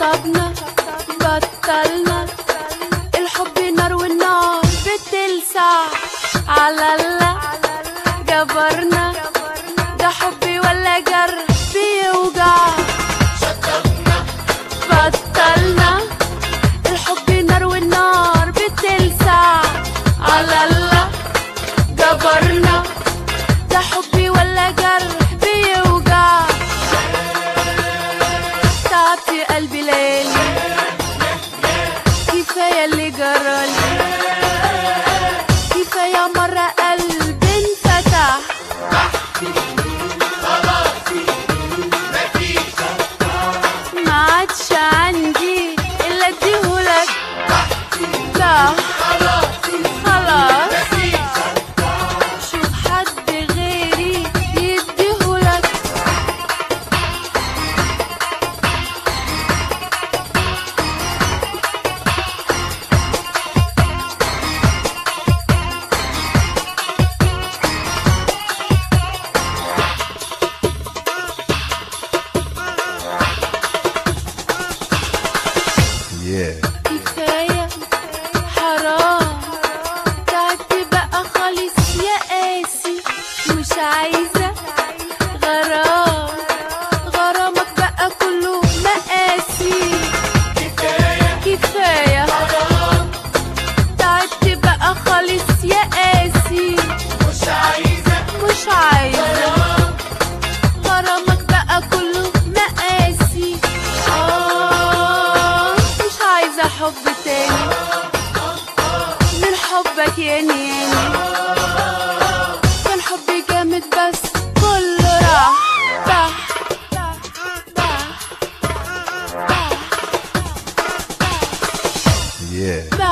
شطبنا بطلنا الحب نار والنار بتلسع على الله جبرنا ده حبي ولا جرح بيوجع بطلنا الحب نار والنار بتلسع على الله جبرنا ده حبي ولا جرح بيوجع تعبت قلبي ليلي كفاية اللي جرالي كفاية مرة قلبي انفتح ما عادش عندي الا اديهولك لا خلاص شوف حد غيري يديهولك Yeah. كفاية حرام تعبت بقى خالص يا قاسي مش عايزة غرام غرامك بقى كله مقاسي كفاية تعبت بقى خالص يا قاسي مش عايزة غرامك بقى كله مقاسي آه مش عايزة حب تاني من حبك ياني ياني كان حبي جامد بس كله راح راح راح راح Yeah. راح